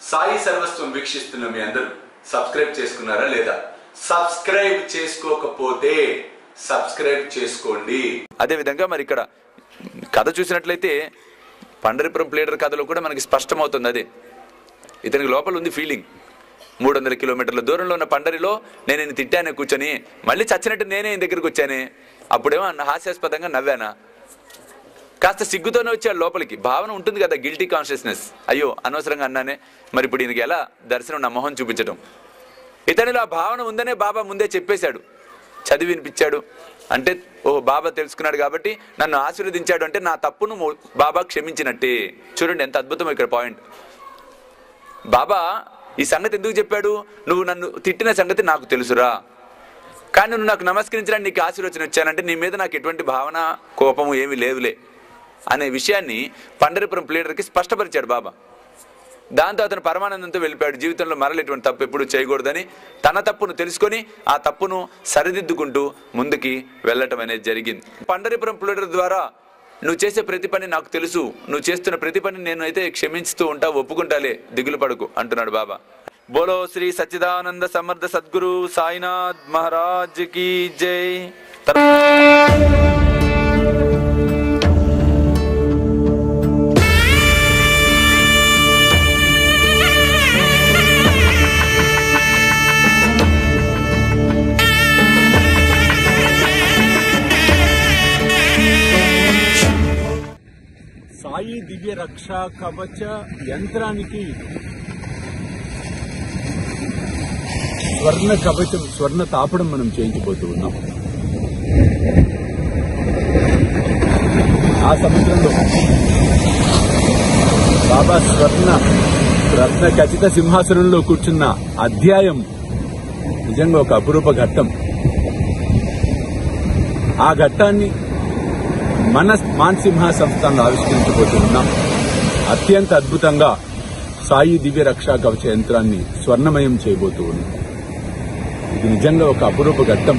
సాయి సర్వస్వం వీక్షిస్తున్న మీ అందరూ సబ్స్క్రైబ్ చేసుకున్నారా లేదా సబ్స్క్రైబ్ చేసుకోకపోతే సబ్స్క్రైబ్ చేసుకోండి అదే విధంగా మరి ఇక్కడ కథ చూసినట్లయితే పండరిపురం ప్లేడర్ కథలో కూడా మనకి స్పష్టమవుతుంది అదే ఇతనికి లోపల ఉంది ఫీలింగ్ మూడు వందల కిలోమీటర్ల దూరంలో ఉన్న పండరిలో నేను ఈయన తిట్టానే కూర్చొని మళ్ళీ చచ్చినట్టు నేనే ఈయన దగ్గరికి వచ్చానే అప్పుడేమో అన్న హాస్యాస్పదంగా నవ్వానా కాస్త సిగ్గుతోనే వచ్చాడు లోపలికి భావన ఉంటుంది కదా గిల్టీ కాన్షియస్నెస్ అయ్యో అనవసరంగా అన్నానే మరి ఇప్పుడు ఈయనకి ఎలా దర్శనం నా మొహం చూపించడం ఇతనిలో ఆ భావన ఉందనే బాబా ముందే చెప్పేశాడు చదివి వినిపించాడు అంటే ఓ బాబా తెలుసుకున్నాడు కాబట్టి నన్ను ఆశీర్వదించాడు అంటే నా తప్పును మో- బాబా క్షమించినట్టే చూడండి ఎంత అద్భుతం ఇక్కడ పాయింట్ బాబా ఈ సంగతి ఎందుకు చెప్పాడు నువ్వు నన్ను తిట్టిన సంగతి నాకు తెలుసురా కానీ నువ్వు నాకు నమస్కరించడానికి నీకు ఆశీర్వచనం వచ్చానంటే నీ మీద నాకు ఎటువంటి భావన కోపము ఏమీ లేవులే అనే విషయాన్ని పండరిపురం ప్లేడర్కి స్పష్టపరిచాడు బాబా దాంతో అతను పరమానందంతో వెళ్ళిపోయాడు జీవితంలో మరలేటువంటి తప్పు ఎప్పుడు చేయకూడదని తన తప్పును తెలుసుకొని ఆ తప్పును సరిదిద్దుకుంటూ ముందుకి వెళ్ళటం అనేది జరిగింది పండరిపురం ప్లేడర్ ద్వారా నువ్వు చేసే ప్రతి పని నాకు తెలుసు నువ్వు చేస్తున్న ప్రతి పని నేను అయితే క్షమించుతూ ఉంటా ఒప్పుకుంటాలే దిగులు పడకు అంటున్నాడు బాబా బోలో శ్రీ సచ్చిదానంద సమర్థ సద్గురు సాయినాథ్ మహారాజ్ కి జై సాయి దివ్య రక్ష కవచ యంత్రానికి స్వర్ణ కవచం స్వర్ణ తాపడం మనం చేయించబోతూ ఉన్నాం ఆ సముద్రంలో బాబా స్వర్ణ రత్న ఖచ్చిత సింహాసనంలో కూర్చున్న అధ్యాయం నిజంగా ఒక అపురూప ఘట్టం ఆ ఘట్టాన్ని మన మాన్సింహ సంస్థను ఆవిష్కరించబోతున్నాం అత్యంత అద్భుతంగా సాయి దివ్య రక్షా కవచ యంత్రాన్ని స్వర్ణమయం చేయబోతూ ఉన్నాం ఇది నిజంగా ఒక అపురూప ఘట్టం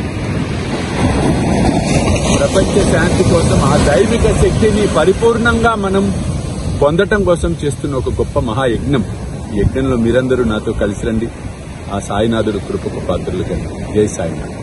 ప్రపంచ శాంతి కోసం ఆ దైవిక శక్తిని పరిపూర్ణంగా మనం పొందటం కోసం చేస్తున్న ఒక గొప్ప మహాయజ్ఞం ఈ యజ్ఞంలో మీరందరూ నాతో కలిసి రండి ఆ సాయినాథుడు కృపకు పాత్రలు కండి జై సాయినాథ్